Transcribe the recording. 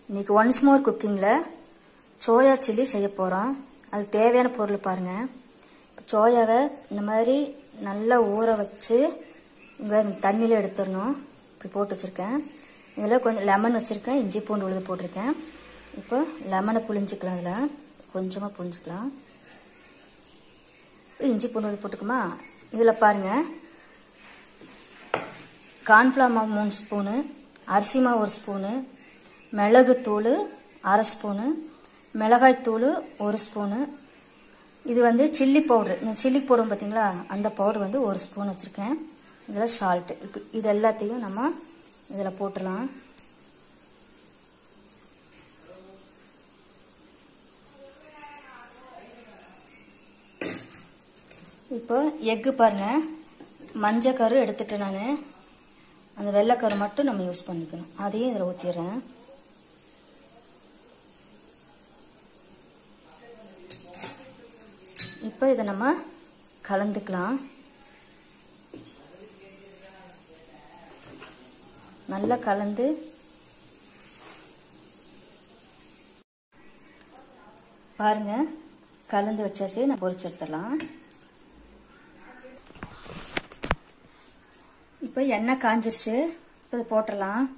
இன்னைக்கு once more குக்கிங்கில் soya chilli செய்ய போகிறோம் அது தேவையான பொருள் பாருங்கள் இப்போ சோயாவை இந்த மாதிரி நல்லா ஊற வச்சு இங்கே தண்ணியில் எடுத்துடணும் இப்படி போட்டு வச்சுருக்கேன் இதில் கொஞ்சம் லெமன் வச்சுருக்கேன் இஞ்சி பூண்டு உழுது போட்டிருக்கேன் இப்போ லெமனை புளிஞ்சிக்கலாம் அதில் கொஞ்சமாக புளிஞ்சிக்கலாம் இஞ்சி பூண்டு உழுது போட்டுக்குமா இதில் பாருங்கள் கார்ன்ஃப்ளவர் மாவு மூணு ஸ்பூனு அரிசி மாவு ஒரு ஸ்பூனு மிளகுத்தூள் அரை ஸ்பூனு மிளகாய்த்தூள் ஒரு ஸ்பூனு இது வந்து சில்லி பவுட்ரு இந்த சில்லி போடுவோம் பார்த்தீங்களா அந்த பவுடர் வந்து ஒரு ஸ்பூன் வச்சுருக்கேன் இதில் சால்ட்டு இப்போ இது எல்லாத்தையும் நம்ம இதில் போட்டுடலாம் இப்போ எக்கு பாருங்கள் மஞ்சள் கரு எடுத்துட்டேன் நான் அந்த வெள்ளைக்கரு மட்டும் நம்ம யூஸ் பண்ணிக்கணும் அதையும் இதில் ஊற்றிடுறேன் இப்போ இதை நம்ம கலந்துக்கலாம் நல்லா கலந்து பாருங்க கலந்து வச்சாச்சு நான் பொரிச்சு எடுத்துடலாம் இப்போ எண்ணெய் காஞ்சிருச்சு இப்போ இது போட்டுடலாம்